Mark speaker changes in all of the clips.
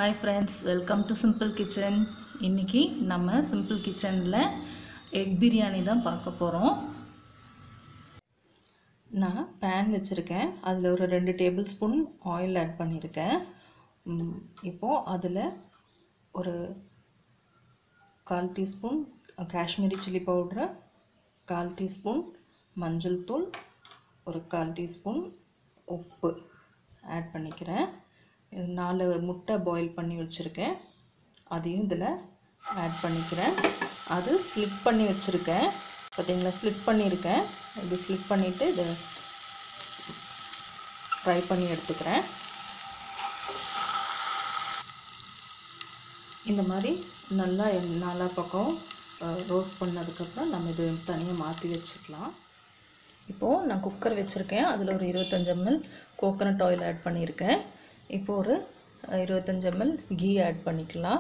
Speaker 1: hi friends welcome to simple kitchen இன்றைக்கி நம்ம simple கிச்சனில் எக் பிரியாணி தான் பார்க்க போகிறோம் நான் பேன் வச்சுருக்கேன் அதில் ஒரு ரெண்டு டேபிள் ஸ்பூன் ஆயில் ஆட் பண்ணியிருக்கேன் ம், இப்போது அதில் ஒரு கால் டீஸ்பூன் காஷ்மீரி சில்லி பவுட்ரு கால் டீஸ்பூன் மஞ்சள் தூள் ஒரு கால் டீஸ்பூன் உப்பு ஆட் பண்ணிக்கிறேன் இது நாலு முட்டை பாயில் பண்ணி வச்சுருக்கேன் அதையும் இதில் ஆட் பண்ணிக்கிறேன் அது ஸ்லிப் பண்ணி வச்சுருக்கேன் பார்த்தீங்களா ஸ்லிப் பண்ணியிருக்கேன் இது ஸ்லிப் பண்ணிவிட்டு இதை ஃப்ரை பண்ணி எடுத்துக்கிறேன் இந்த மாதிரி நல்லா எண்- நாலா பக்கம் ரோஸ்ட் பண்ணதுக்கப்புறம் நம்ம இது தனியாக மாற்றி வச்சுக்கலாம் இப்போது நான் குக்கர் வச்சுருக்கேன் அதில் ஒரு இருபத்தஞ்சி எம்எல் கோகனட் ஆயில் ஆட் பண்ணியிருக்கேன் இப்போது ஒரு இருபத்தஞ்சி எம்எல் கீ ஆட் பண்ணிக்கலாம்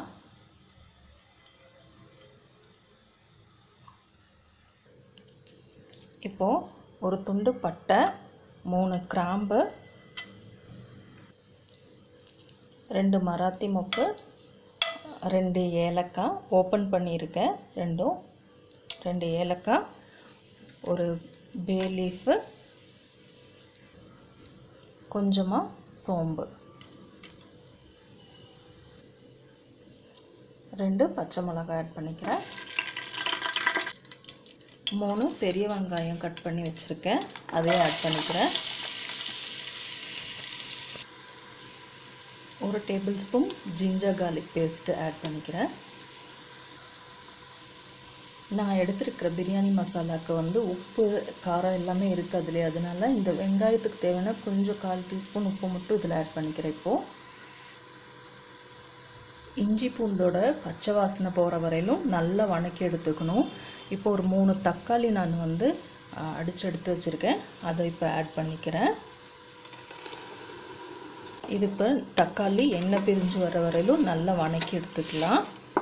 Speaker 1: இப்போது ஒரு துண்டு பட்டை மூணு கிராம்பு ரெண்டு மராத்தி மொக்கு ரெண்டு ஏலக்காய் ஓப்பன் பண்ணியிருக்கேன் ரெண்டும் ரெண்டு ஏலக்காய் ஒரு பே லீஃபு கொஞ்சமாக சோம்பு ரெண்டு பச்சை மிளகாய் ஆட் பண்ணிக்கிறேன் மூணு பெரிய வெங்காயம் கட் பண்ணி வச்சுருக்கேன் அதையும் ஆட் பண்ணிக்கிறேன் ஒரு tablespoon ginger garlic paste add பண்ணிக்கிறேன் நான் எடுத்திருக்கிற பிரியாணி மசாலாவுக்கு வந்து உப்பு காரம் எல்லாமே இருக்குது அதுலேயே அதனால இந்த வெங்காயத்துக்கு தேவையான கொஞ்சம் கால் டீஸ்பூன் உப்பு மட்டும் இதில் ஆட் பண்ணிக்கிறேன் இப்போது இஞ்சி பூண்டோட பச்சை வாசனை போகிற வரையிலும் நல்லா வணக்கி எடுத்துக்கணும் இப்போ ஒரு மூணு தக்காளி நான் வந்து அடித்து எடுத்து வச்சுருக்கேன் அதை இப்போ ஆட் பண்ணிக்கிறேன் இது இப்போ தக்காளி எண்ணெய் பிரிஞ்சு வர வரையிலும் நல்லா வணக்கி எடுத்துக்கலாம்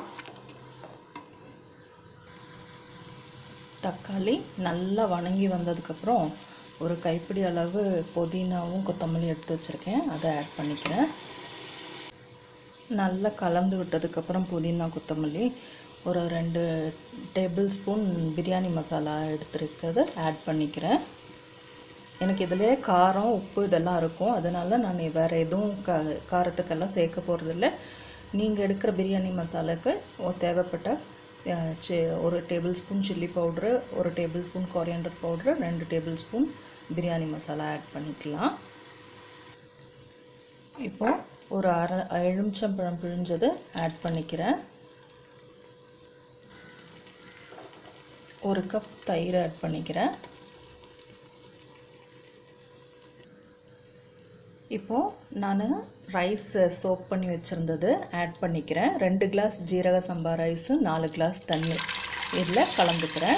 Speaker 1: தக்காளி நல்லா வணங்கி வந்ததுக்கப்புறம் ஒரு கைப்பிடி அளவு புதினாவும் கொத்தமல்லி எடுத்து வச்சுருக்கேன் அதை ஆட் பண்ணிக்கிறேன் நல்லா கலந்து விட்டதுக்கப்புறம் புதினா கொத்தமல்லி ஒரு ரெண்டு டேபிள் ஸ்பூன் பிரியாணி மசாலா எடுத்துருக்கிறது ஆட் பண்ணிக்கிறேன் எனக்கு இதிலே காரம் உப்பு இதெல்லாம் இருக்கும் அதனால் நான் வேறு எதுவும் க காரத்துக்கெல்லாம் சேர்க்க போகிறதில்ல நீங்கள் எடுக்கிற பிரியாணி மசாலாவுக்கு ஒ- தேவைப்பட்ட அஹ், சி ஒரு டேபிள் ஸ்பூன் சில்லி பவுட்ரு ஒரு டேபிள் ஸ்பூன் கொரியண்டர் பவுட்ரு ரெண்டு tablespoon biryani masala add பண்ணிக்கலாம் இப்போது ஒரு அரை எலுமிச்சம்பழம் பிழிஞ்சது ஆட் பண்ணிக்கிறேன் ஒரு கப் தயிர் ஆட் பண்ணிக்கிறேன் இப்போது நான் ரைஸ் சோப் பண்ணி வச்சுருந்தது ஆட் பண்ணிக்கிறேன் ரெண்டு கிளாஸ் ஜீரக சம்பா ரைஸு நாலு கிளாஸ் தண்ணி இதில் கலந்துக்கிறேன்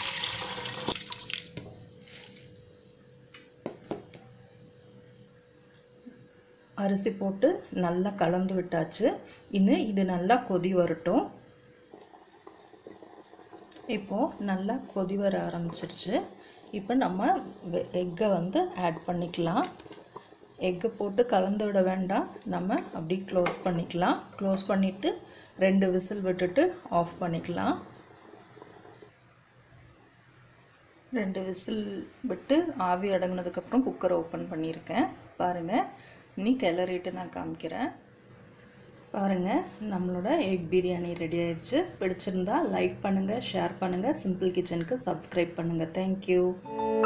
Speaker 1: அரிசி போட்டு நல்லா கலந்து விட்டாச்சு இன்னும் இது நல்லா கொதி வரட்டும் இப்போது நல்லா கொதி வர ஆரம்பிச்சிருச்சு இப்போ நம்ம எக்கை வந்து ஆட் பண்ணிக்கலாம் எக்கை போட்டு கலந்து விட வேண்டாம் நம்ம அப்படி க்ளோஸ் பண்ணிக்கலாம் க்ளோஸ் பண்ணிவிட்டு ரெண்டு விசில் விட்டுட்டு ஆஃப் பண்ணிக்கலாம் ரெண்டு விசில் விட்டு ஆவி அடங்கினதுக்கப்புறம் குக்கரை ஓப்பன் பண்ணியிருக்கேன் பாருங்கள் இனி கிளறிட்டு நான் காமிக்கிறேன் பாருங்கள் நம்மளோட எக் பிரியாணி ரெடி ஆயிடுச்சு பிடிச்சிருந்தா லைக் பண்ணுங்கள் ஷேர் பண்ணுங்கள் சிம்பிள் கிச்சனுக்கு சப்ஸ்கிரைப் பண்ணுங்கள் தேங்க்யூ